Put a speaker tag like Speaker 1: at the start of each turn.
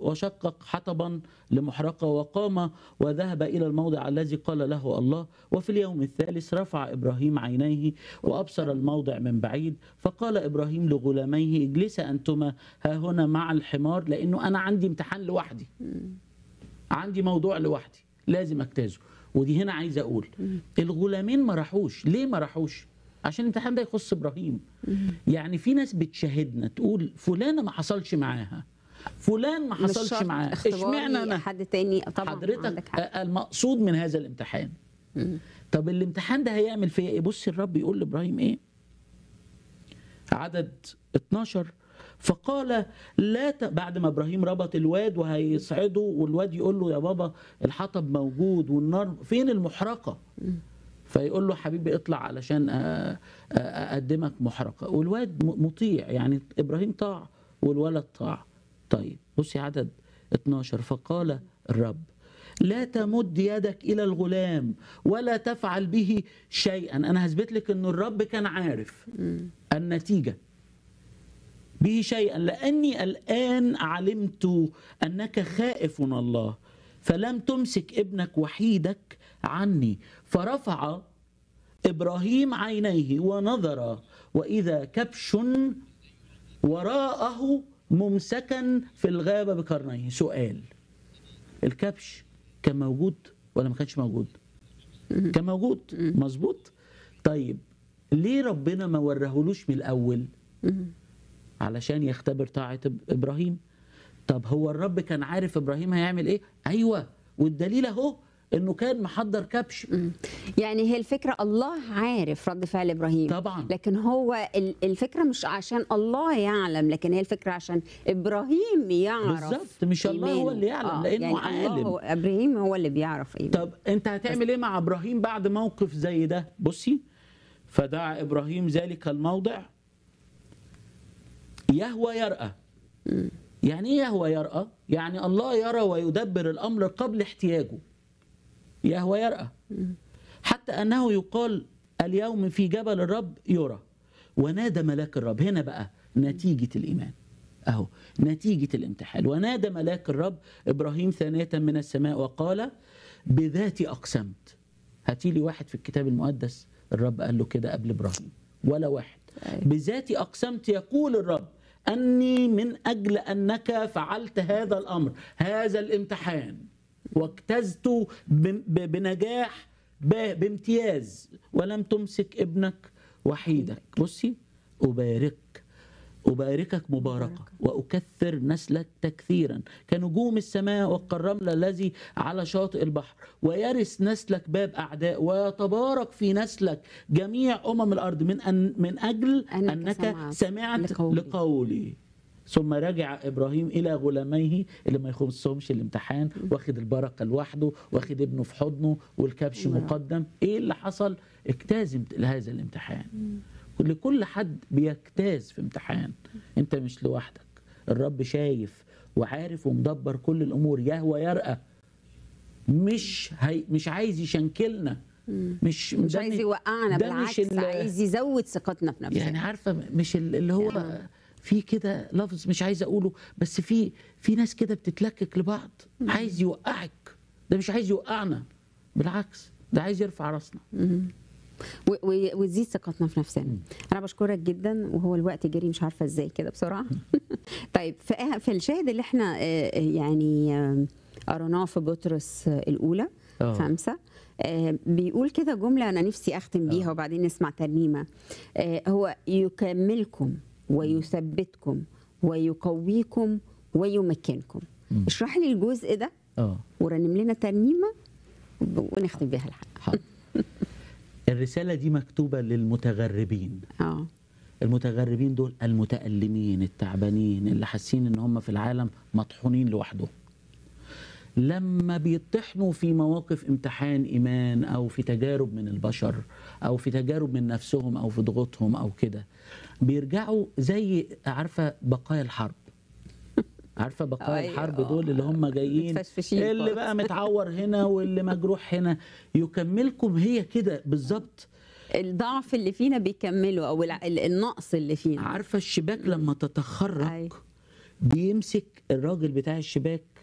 Speaker 1: وشقق حطبا لمحرقة وقام وذهب إلى الموضع الذي قال له الله وفي اليوم الثالث رفع إبراهيم عينيه وأبصر الموضع من بعيد فقال إبراهيم لغلاميه اجلسا أنتما ها هنا مع الحمار لأنه أنا عندي امتحان لوحدي عندي موضوع لوحدي لازم اجتازه ودي هنا عايز اقول الغلامين ما راحوش ليه ما راحوش عشان الامتحان ده يخص ابراهيم يعني في ناس بتشاهدنا تقول فلانه ما حصلش معاها فلان ما
Speaker 2: مش
Speaker 1: حصلش
Speaker 2: شرط
Speaker 1: معاه
Speaker 2: اختباري
Speaker 1: اشمعنى انا
Speaker 2: حد تاني طبعا
Speaker 1: حضرتك
Speaker 2: عندك حق.
Speaker 1: المقصود من هذا الامتحان طب الامتحان ده هيعمل فيا ايه بص الرب يقول لابراهيم ايه عدد 12 فقال لا ت... بعد ما ابراهيم ربط الواد وهيصعده والواد يقول له يا بابا الحطب موجود والنار فين المحرقه فيقول له حبيبي اطلع علشان أ- أ- اقدمك محرقه والواد م- مطيع يعني ابراهيم طاع والولد طاع طيب بصي عدد 12 فقال الرب لا تمد يدك الى الغلام ولا تفعل به شيئا انا هثبت لك ان الرب كان عارف النتيجه به شيئا لاني الان علمت انك خائف من الله فلم تمسك ابنك وحيدك عني فرفع ابراهيم عينيه ونظر واذا كبش وراءه ممسكا في الغابه بقرنيه سؤال الكبش كان موجود ولا ما كانش موجود كان موجود مظبوط طيب ليه ربنا ما ورهولوش من الاول علشان يختبر طاعه إب- ابراهيم طب هو الرب كان عارف ابراهيم هيعمل ايه ايوه والدليل اهو انه كان محضر كبش
Speaker 2: يعني هي الفكره الله عارف رد فعل ابراهيم
Speaker 1: طبعا
Speaker 2: لكن هو ال- الفكره مش عشان الله يعلم لكن هي الفكره عشان ابراهيم يعرف
Speaker 1: بالظبط، مش الله هو
Speaker 2: إيمانه.
Speaker 1: اللي يعلم، لأنه
Speaker 2: يعني الله
Speaker 1: عالم.
Speaker 2: هو ابراهيم هو اللي بيعرف ايمانه
Speaker 1: طب انت هتعمل ايه مع ابراهيم بعد موقف زي ده بصي فدعا ابراهيم ذلك الموضع يهوى يرأى يعني ايه يهوى يرأى يعني الله يرى ويدبر الامر قبل احتياجه يهوى يرأى حتى انه يقال اليوم في جبل الرب يرى ونادى ملاك الرب هنا بقى نتيجة الإيمان أهو نتيجة الامتحان ونادى ملاك الرب إبراهيم ثانية من السماء وقال بذاتي أقسمت هاتي لي واحد في الكتاب المقدس الرب قال له كده قبل إبراهيم ولا واحد
Speaker 2: أيوة.
Speaker 1: بذاتي أقسمت يقول الرب أني من أجل أنك فعلت هذا الأمر هذا الامتحان واجتزت ب- ب- بنجاح ب- بامتياز ولم تمسك ابنك وحيدك بصي أبارك أباركك مباركة وأكثر نسلك تكثيرا كنجوم السماء والكالرمل الذي على شاطئ البحر ويرث نسلك باب أعداء ويتبارك في نسلك جميع أمم الأرض من أن من أجل
Speaker 2: أنك
Speaker 1: أنك
Speaker 2: سمعت
Speaker 1: سمعت
Speaker 2: لقولي.
Speaker 1: لقولي ثم رجع ابراهيم الى غلاميه اللي ما يخصهمش الامتحان واخد البركه لوحده واخد ابنه في حضنه والكبش
Speaker 2: الله.
Speaker 1: مقدم ايه اللي حصل اجتاز امت- لهذا الامتحان لكل حد بيجتاز في امتحان انت مش لوحدك الرب شايف وعارف ومدبر كل الامور يهوى يرأى مش هي مش عايز يشنكلنا مش
Speaker 2: مش
Speaker 1: ده
Speaker 2: عايز
Speaker 1: م-
Speaker 2: يوقعنا
Speaker 1: ده مش
Speaker 2: بالعكس
Speaker 1: ال-
Speaker 2: عايز يزود ثقتنا في نفسنا
Speaker 1: يعني عارفه مش ال- اللي هو
Speaker 2: آه.
Speaker 1: في كده لفظ مش عايز اقوله بس في في ناس كده بتتلكك لبعض عايز يوقعك ده مش عايز يوقعنا بالعكس ده عايز يرفع راسنا
Speaker 2: و- و- وتزيد ثقتنا في نفسنا انا بشكرك جدا وهو الوقت جري مش عارفه ازاي كده بسرعه طيب في أه- في الشاهد اللي احنا آه، يعني آه، قريناه في بطرس آه، الاولى
Speaker 1: آه.
Speaker 2: خمسة آه، بيقول كده جملة أنا نفسي أختم بيها وبعدين نسمع ترنيمة آه، هو يكملكم ويثبتكم ويقويكم ويمكنكم اشرح لي الجزء ده
Speaker 1: اه
Speaker 2: ورنم لنا ترنيمة ونختم بيها الحلقة
Speaker 1: حاضر الرساله دي مكتوبه للمتغربين
Speaker 2: اه
Speaker 1: المتغربين دول المتألمين التعبانين اللي حاسين ان هم في العالم مطحونين لوحدهم لما بيطحنوا في مواقف امتحان ايمان او في تجارب من البشر او في تجارب من نفسهم او في ضغوطهم او كده بيرجعوا زي عارفه بقايا الحرب عارفه بقايا
Speaker 2: أيوة.
Speaker 1: الحرب دول اللي هم جايين
Speaker 2: متفشفشين
Speaker 1: اللي
Speaker 2: خالص.
Speaker 1: بقى متعور هنا واللي مجروح هنا يكملكم هي كده بالظبط
Speaker 2: الضعف اللي فينا بيكمله او الع- ال- النقص اللي فينا
Speaker 1: عارفه الشباك لما تتخرج
Speaker 2: أيوة.
Speaker 1: بيمسك الراجل بتاع الشباك